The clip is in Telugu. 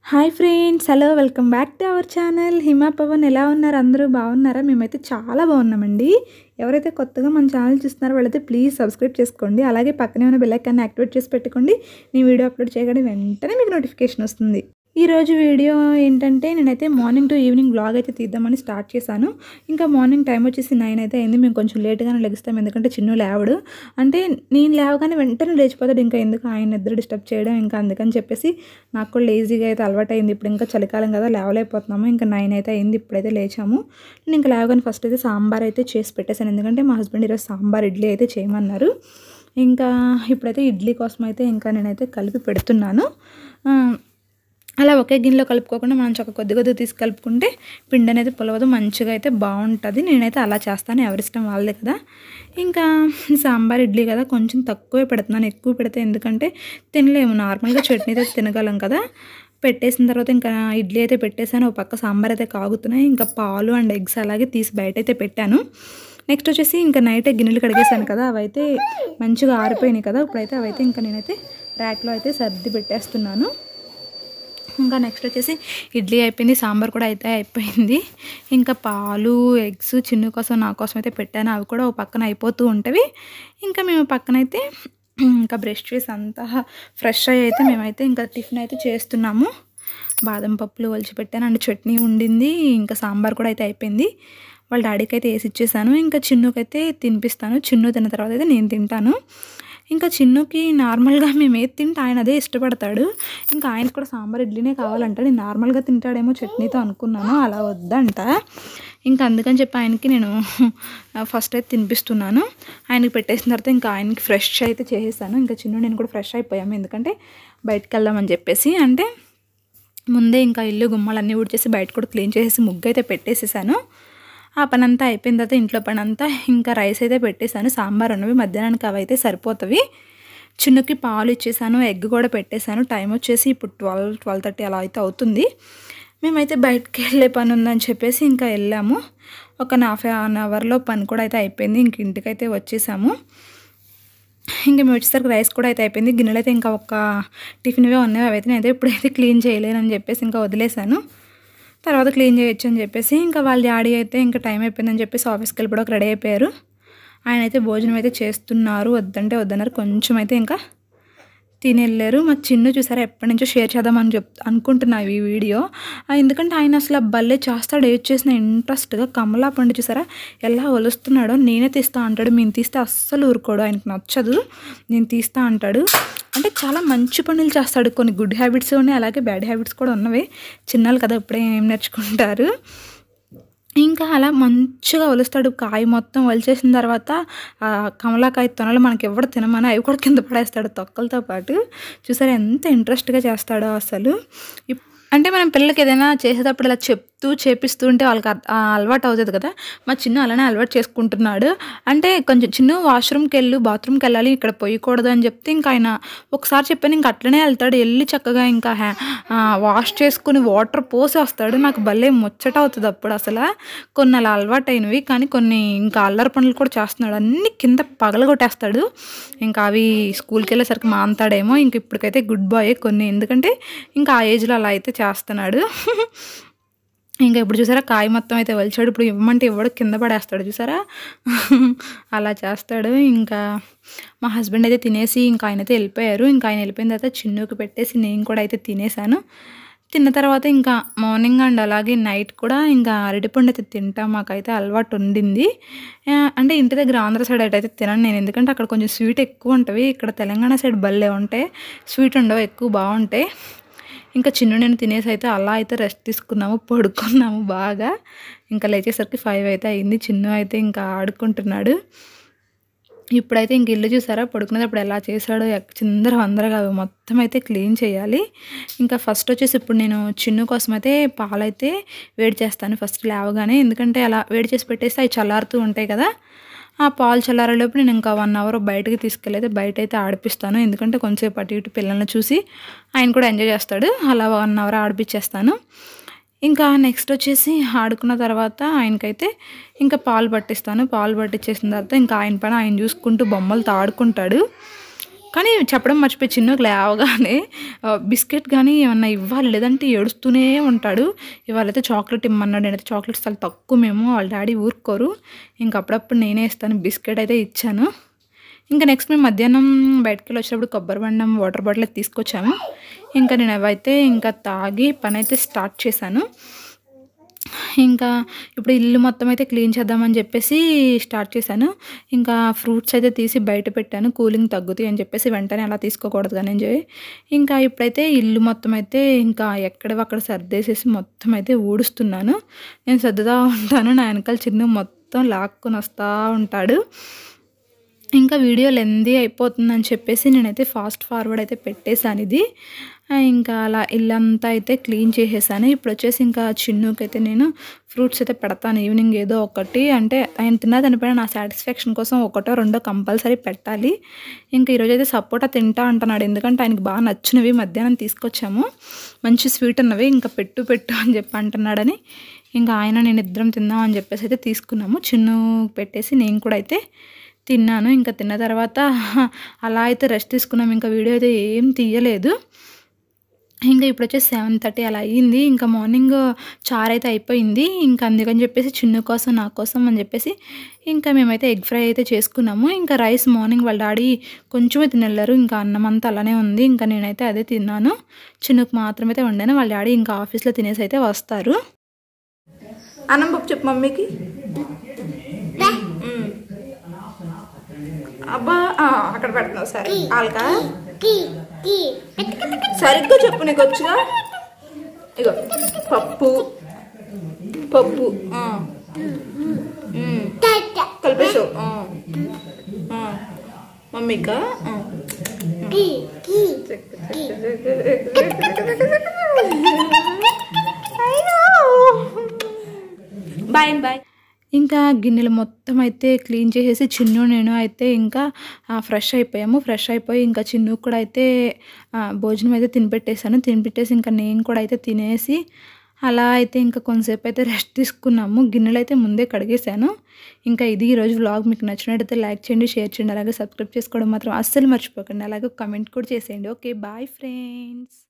Hi friends hello welcome back to our channel Hima Pavan ఎలా ఉన్నారు అందరూ బాగున్నారా మేమైతే చాలా బాగున్నామండి ఎవరైతే కొత్తగా మన ఛానల్ చూస్తున్నారో వాళ్ళైతే ప్లీజ్ సబ్స్క్రైబ్ చేసుకోండి అలాగే పక్కనే ఉన్న బెల్ ఐకాన్ని యాక్టివేట్ చేసి పెట్టుకోండి నేను వీడియో అప్లోడ్ చేయగానే వెంటనే మీకు నోటిఫికేషన్ వస్తుంది ఈరోజు వీడియో ఏంటంటే నేనైతే మార్నింగ్ టు ఈవినింగ్ బ్లాగ్ అయితే తీద్దామని స్టార్ట్ చేశాను ఇంకా మార్నింగ్ టైం వచ్చేసి నైన్ అయితే అయింది మేము కొంచెం లేట్గానే లెగుస్తాం ఎందుకంటే చిన్న లేవడు అంటే నేను లేవగానే వెంటనే లేచిపోతాడు ఇంకా ఎందుకు ఆయన నిద్ర డిస్టర్బ్ చేయడం ఇంకా అందుకని చెప్పేసి నాకు కూడా లేజీగా అయితే అలవాటు అయింది ఇప్పుడు ఇంకా చలికాలం కదా లేవలేకపోతున్నాము ఇంకా నైన్ అయితే అయింది ఇప్పుడైతే లేచాము నేను ఇంకా లేవగానే ఫస్ట్ అయితే సాంబార్ అయితే చేసి పెట్టేశాను ఎందుకంటే మా హస్బెండ్ ఈరోజు సాంబార్ ఇడ్లీ అయితే చేయమన్నారు ఇంకా ఇప్పుడైతే ఇడ్లీ కోసం అయితే ఇంకా నేనైతే కలిపి పెడుతున్నాను ఆ, అలా ఒకే గిన్నెలో కలుపుకోకుండా మనం చక్క కొద్ది కొద్దిగా తీసి కలుపుకుంటే పిండి అనేది పులవదు మంచిగా అయితే బాగుంటుంది నేనైతే అలా చేస్తాను ఎవరిష్టం వాళ్ళదే కదా ఇంకా సాంబార్ ఇడ్లీ కదా కొంచెం తక్కువే పెడుతున్నాను ఎక్కువ పెడితే ఎందుకంటే తినలేము నార్మల్గా చట్నీ అయితే తినగలం కదా పెట్టేసిన తర్వాత ఇంకా ఇడ్లీ అయితే పెట్టేశాను ఒక పక్క సాంబార్ అయితే కాగుతున్నాయి ఇంకా పాలు అండ్ ఎగ్స్ అలాగే తీసి బయట అయితే పెట్టాను నెక్స్ట్ వచ్చేసి ఇంకా నైట్ గిన్నెలు కడిగేసాను కదా అవైతే మంచిగా ఆరిపోయినాయి కదా ఇప్పుడైతే అవైతే ఇంకా నేనైతే ర్యాక్లో అయితే సర్ది పెట్టేస్తున్నాను ఇంకా నెక్స్ట్ వచ్చేసి ఇడ్లీ అయిపోయింది సాంబార్ కూడా అయితే అయిపోయింది ఇంకా పాలు ఎగ్స్ చిన్ను కోసం నా కోసం అయితే పెట్టాను అవి కూడా ఒక పక్కన అయిపోతూ ఉంటవి ఇంకా మేము పక్కనైతే ఇంకా బ్రష్ చేసి అంతా ఫ్రెష్ అయ్యి అయితే మేమైతే ఇంకా టిఫిన్ అయితే చేస్తున్నాము బాదం పప్పులు ఒలిచి పెట్టాను అండ్ చట్నీ ఉండింది ఇంకా సాంబార్ కూడా అయితే అయిపోయింది వాళ్ళ డాడీకి అయితే వేసి ఇచ్చేసాను ఇంకా చిన్నుకైతే తినిపిస్తాను చిన్ను తిన్న తర్వాత అయితే నేను తింటాను ఇంకా చిన్నుకి నార్మల్గా మేము ఏది తింటే ఆయన అదే ఇష్టపడతాడు ఇంకా ఆయనకు కూడా సాంబార్ ఇడ్లీనే కావాలంట నేను నార్మల్గా తింటాడేమో చట్నీతో అనుకున్నాను అలా వద్దంట ఇంకా అందుకని చెప్పి ఆయనకి నేను ఫస్ట్ అయితే తినిపిస్తున్నాను ఆయనకి పెట్టేసిన తర్వాత ఇంకా ఆయనకి ఫ్రెష్ అయితే చేసేసాను ఇంకా చిన్ను నేను కూడా ఫ్రెష్ అయిపోయాము ఎందుకంటే బయటకు వెళ్దామని చెప్పేసి అంటే ముందే ఇంకా ఇల్లు గుమ్మాలన్నీ ఊడ్చేసి బయట కూడా క్లీన్ చేసేసి ముగ్గు అయితే పెట్టేసేసాను ఆ పని అంతా అయిపోయిన తర్వాత ఇంట్లో పని అంతా ఇంకా రైస్ అయితే పెట్టేశాను సాంబార్ ఉన్నవి మధ్యాహ్నానికి అవి అయితే సరిపోతవి చిన్నుకి పాలు ఇచ్చేసాను ఎగ్ కూడా పెట్టేశాను టైం వచ్చేసి ఇప్పుడు ట్వెల్వ్ ట్వెల్వ్ థర్టీ అలా అయితే అవుతుంది మేమైతే బయటకు వెళ్ళే పని ఉందని చెప్పేసి ఇంకా వెళ్ళాము ఒక హాఫ్ అన్ అవర్లో పని కూడా అయితే అయిపోయింది ఇంక ఇంటికైతే వచ్చేసాము ఇంకా మేము వచ్చేసరికి రైస్ కూడా అయితే అయిపోయింది గిన్నెలు అయితే ఇంకా ఒక టిఫిన్వే ఉన్నాయి అవైతే నేనైతే ఇప్పుడైతే క్లీన్ చేయలేనని చెప్పేసి ఇంకా వదిలేశాను తర్వాత క్లీన్ చేయొచ్చు అని చెప్పేసి ఇంకా వాళ్ళ డాడీ అయితే ఇంకా టైం అయిపోయిందని చెప్పేసి ఆఫీస్కి వెళ్ళిపోవడానికి రెడీ అయిపోయారు ఆయన అయితే భోజనం అయితే చేస్తున్నారు వద్దంటే వద్దన్నారు కొంచెం అయితే ఇంకా తిని వెళ్ళారు మా చిన్ను చూసారా ఎప్పటి నుంచో షేర్ చేద్దామని చెప్ అనుకుంటున్నా ఈ వీడియో ఆ, ఎందుకంటే ఆయన అసలు భలే చేస్తాడు ఏది చేసిన ఇంట్రెస్ట్గా కమలా పండు చూసారా ఎలా ఒలుస్తున్నాడో నేనే తీస్తా అంటాడు మేము తీస్తే అస్సలు ఊరుకోడు ఆయనకు నచ్చదు నేను తీస్తా అంటాడు అంటే చాలా మంచి పనులు చేస్తాడు కొన్ని గుడ్ హ్యాబిట్స్ ఉన్నాయి అలాగే బ్యాడ్ హ్యాబిట్స్ కూడా ఉన్నవి చిన్నాళ్ళు కదా ఇప్పుడే ఏం నేర్చుకుంటారు ఇంకా అలా మంచిగా ఒలుస్తాడు కాయ మొత్తం ఒలిచేసిన తర్వాత ఆ కమలాకాయ తొనలు మనకి ఎవడు తినమని అవి కూడా కింద పడేస్తాడు తొక్కలతో పాటు చూసారా ఎంత ఇంట్రెస్ట్గా చేస్తాడో అసలు ఇప్- అంటే మనం పిల్లలకి ఏదైనా చేసేటప్పుడు ఇలా చెప్తూ చేపిస్తూ ఉంటే వాళ్ళకి అర్- ఆ అలవాటు అవుతుంది కదా మా చిన్న అలానే అలవాటు చేసుకుంటున్నాడు అంటే కొంచెం చిన్న వాష్రూమ్కి వెళ్ళు బాత్రూమ్కి వెళ్ళాలి ఇక్కడ పోయకూడదు అని చెప్తే ఇంకా ఆయన ఒకసారి చెప్పాను ఇంకా అట్లనే వెళ్తాడు వెళ్ళి చక్కగా ఇంకా హ్యా వాష్ చేసుకుని వాటర్ పోసి వస్తాడు నాకు భలే ముచ్చట అవుతుంది అప్పుడు అసలు కొన్ని అలా అలవాటు అయినవి కానీ కొన్ని ఇంకా అల్లరి పనులు కూడా చేస్తున్నాడు అన్ని కింద పగలగొట్టేస్తాడు ఇంకా అవి స్కూల్కి వెళ్ళేసరికి మాంతాడేమో ఇంక ఇప్పటికైతే గుడ్ బాయ్ కొన్ని ఎందుకంటే ఇంకా ఆ ఏజ్లో అలా అయితే చేస్తున్నాడు ఇంకా ఇప్పుడు చూసారా కాయ మొత్తం అయితే వలిచాడు ఇప్పుడు ఇవ్వమంటే ఇవ్వడు కింద పడేస్తాడు చూసారా అలా చేస్తాడు ఇంకా మా హస్బెండ్ అయితే తినేసి ఇంకా ఆయన అయితే వెళ్ళిపోయారు ఇంకా ఆయన వెళ్ళిపోయిన తర్వాత చిన్నుకి పెట్టేసి నేను కూడా అయితే తినేసాను తిన్న తర్వాత ఇంకా మార్నింగ్ అండ్ అలాగే నైట్ కూడా ఇంకా అరటిపండు అయితే తింటాం మాకైతే అలవాటు ఉండింది ఆ, అంటే ఇంటి దగ్గర ఆంధ్ర సైడ్ అయితే తినను నేను ఎందుకంటే అక్కడ కొంచెం స్వీట్ ఎక్కువ ఉంటుంది ఇక్కడ తెలంగాణ సైడ్ భలే ఉంటాయి స్వీట్ ఉండవు ఎక్కువ బాగుంటాయి ఇంకా చిన్న నేను తినేసి అయితే అలా అయితే రెస్ట్ తీసుకున్నాము పడుకున్నాము బాగా ఇంకా లేచేసరికి ఫైవ్ అయితే అయింది చిన్న అయితే ఇంకా ఆడుకుంటున్నాడు ఇప్పుడైతే ఇంక ఇల్లు చూసారా పడుకునేటప్పుడు ఎలా చేశాడో ఎక్- చిందర వందరగా అవి మొత్తం అయితే క్లీన్ చేయాలి ఇంకా ఫస్ట్ వచ్చేసి ఇప్పుడు నేను చిన్ను కోసం అయితే పాలైతే వేడి చేస్తాను ఫస్ట్ లేవగానే ఎందుకంటే అలా వేడి చేసి పెట్టేస్తే అవి చల్లారుతూ ఉంటాయి కదా ఆ పాలు చల్లారేలోపు నేను ఇంకా వన్ అవర్ బయటకి తీసుకెళ్ళైతే బయట అయితే ఆడిపిస్తాను ఎందుకంటే కొంచెంసేపు అటు ఇటు పిల్లల్ని చూసి ఆయన కూడా ఎంజాయ్ చేస్తాడు అలా వన్ అవర్ ఆడిపించేస్తాను ఇంకా నెక్స్ట్ వచ్చేసి ఆడుకున్న తర్వాత ఆయనకైతే ఇంకా పాలు పట్టిస్తాను పాలు పట్టించేసిన తర్వాత ఇంకా ఆయన పైన ఆయన చూసుకుంటూ బొమ్మలతో ఆడుకుంటాడు కానీ చెప్పడం మర్చిపోయి చిన్నకు లేవగానే ఆ, బిస్కెట్ కానీ ఏమన్నా ఇవ్వాలి లేదంటే ఏడుస్తూనే ఉంటాడు ఇవాళైతే చాక్లెట్ ఇమ్మన్నాడు నేనైతే చాక్లెట్స్ చాలా తక్కువ మేము వాళ్ళ డాడీ ఊరుకోరు ఇంక అప్పుడప్పుడు నేనే ఇస్తాను బిస్కెట్ అయితే ఇచ్చాను ఇంకా నెక్స్ట్ మేము మధ్యాహ్నం బయటకు వెళ్ళి వచ్చినప్పుడు కొబ్బరి బండం వాటర్ బాటిల్ అయితే తీసుకొచ్చాము ఇంకా నేను అవైతే ఇంకా తాగి పని అయితే స్టార్ట్ చేశాను ఇంకా ఇప్పుడు ఇల్లు మొత్తం అయితే క్లీన్ చేద్దామని చెప్పేసి స్టార్ట్ చేశాను ఇంకా ఫ్రూట్స్ అయితే తీసి బయట పెట్టాను కూలింగ్ తగ్గుతాయి అని చెప్పేసి వెంటనే అలా తీసుకోకూడదు కానీ చెప్పి ఇంకా ఇప్పుడైతే ఇల్లు మొత్తం అయితే ఇంకా ఎక్కడవక్కడ సర్దేసేసి మొత్తం అయితే ఊడుస్తున్నాను నేను సర్దుతా ఉంటాను నా వెనకాల చిన్న మొత్తం లాక్కొని వస్తూ ఉంటాడు ఇంకా వీడియో లెందీ అయిపోతుందని చెప్పేసి నేనైతే ఫాస్ట్ ఫార్వర్డ్ అయితే పెట్టేశాను ఇది ఆ, ఇంకా అలా ఇల్లంతా అయితే క్లీన్ చేసేసాను ఇప్పుడు వచ్చేసి ఇంకా చిన్నుకైతే నేను ఫ్రూట్స్ అయితే పెడతాను ఈవినింగ్ ఏదో ఒకటి అంటే ఆయన తిన్నా తినిపోయినా నా సాటిస్ఫాక్షన్ కోసం ఒకటో రెండో కంపల్సరీ పెట్టాలి ఇంకా ఈరోజు అయితే సపోటా తింటా అంటున్నాడు ఎందుకంటే ఆయనకి బాగా నచ్చినవి మధ్యాహ్నం తీసుకొచ్చాము మంచి స్వీట్ ఉన్నవి ఇంకా పెట్టు పెట్టు అని చెప్పి అంటున్నాడని ఇంకా ఆయన నేను ఇద్దరం తిందాం అని చెప్పేసి అయితే తీసుకున్నాము చిన్ను పెట్టేసి నేను కూడా అయితే తిన్నాను ఇంకా తిన్న తర్వాత అలా అయితే రెస్ట్ తీసుకున్నాం ఇంకా వీడియో అయితే ఏం తీయలేదు ఇంకా ఇప్పుడు వచ్చేసి సెవెన్ థర్టీ అలా అయ్యింది ఇంకా మార్నింగ్ చారు అయితే అయిపోయింది ఇంకా అందుకని చెప్పేసి చిన్న కోసం నా కోసం అని చెప్పేసి ఇంకా మేమైతే ఎగ్ ఫ్రై అయితే చేసుకున్నాము ఇంకా రైస్ మార్నింగ్ వాళ్ళ డాడీ కొంచెమే తినెళ్ళారు ఇంకా అన్నం అంతా అలానే ఉంది ఇంకా నేనైతే అదే తిన్నాను చిన్నకు మాత్రమే అయితే వండాను వాళ్ళ డాడీ ఇంకా ఆఫీస్లో తినేసి అయితే వస్తారు అన్నం పప్పు చెప్పు మమ్మీకి మ్మ్. అబ్బా ఆ, అక్కడ పెడుతున్నావు సరే ఆల్కా సరిగ్గా చెప్పు నీకు వచ్చుగా ఇగో పప్పు పప్పు ఆ. మ్మ్. కలిపేసావు ఆ. ఆ. మమ్మీకా ఆ. బాయ్ బాయ్ ఇంకా గిన్నెలు మొత్తం అయితే క్లీన్ చేసేసి చిన్ను నేను అయితే ఇంకా ఫ్రెష్ అయిపోయాము ఫ్రెష్ అయిపోయి ఇంకా చిన్ను కూడా అయితే ఆ, భోజనం అయితే తినిపెట్టేశాను తినిపెట్టేసి ఇంకా నేను కూడా అయితే తినేసి అలా అయితే ఇంకా కొంతసేపు అయితే రెస్ట్ తీసుకున్నాము గిన్నెలు అయితే ముందే కడిగేశాను ఇంకా ఇది ఈరోజు వ్లాగ్ మీకు నచ్చినట్టయితే లైక్ చేయండి షేర్ చేయండి అలాగే సబ్స్క్రైబ్ చేసుకోవడం మాత్రం అస్సలు మర్చిపోకండి అలాగే కమెంట్ కూడా చేసేయండి ఓకే బాయ్ ఫ్రెండ్స్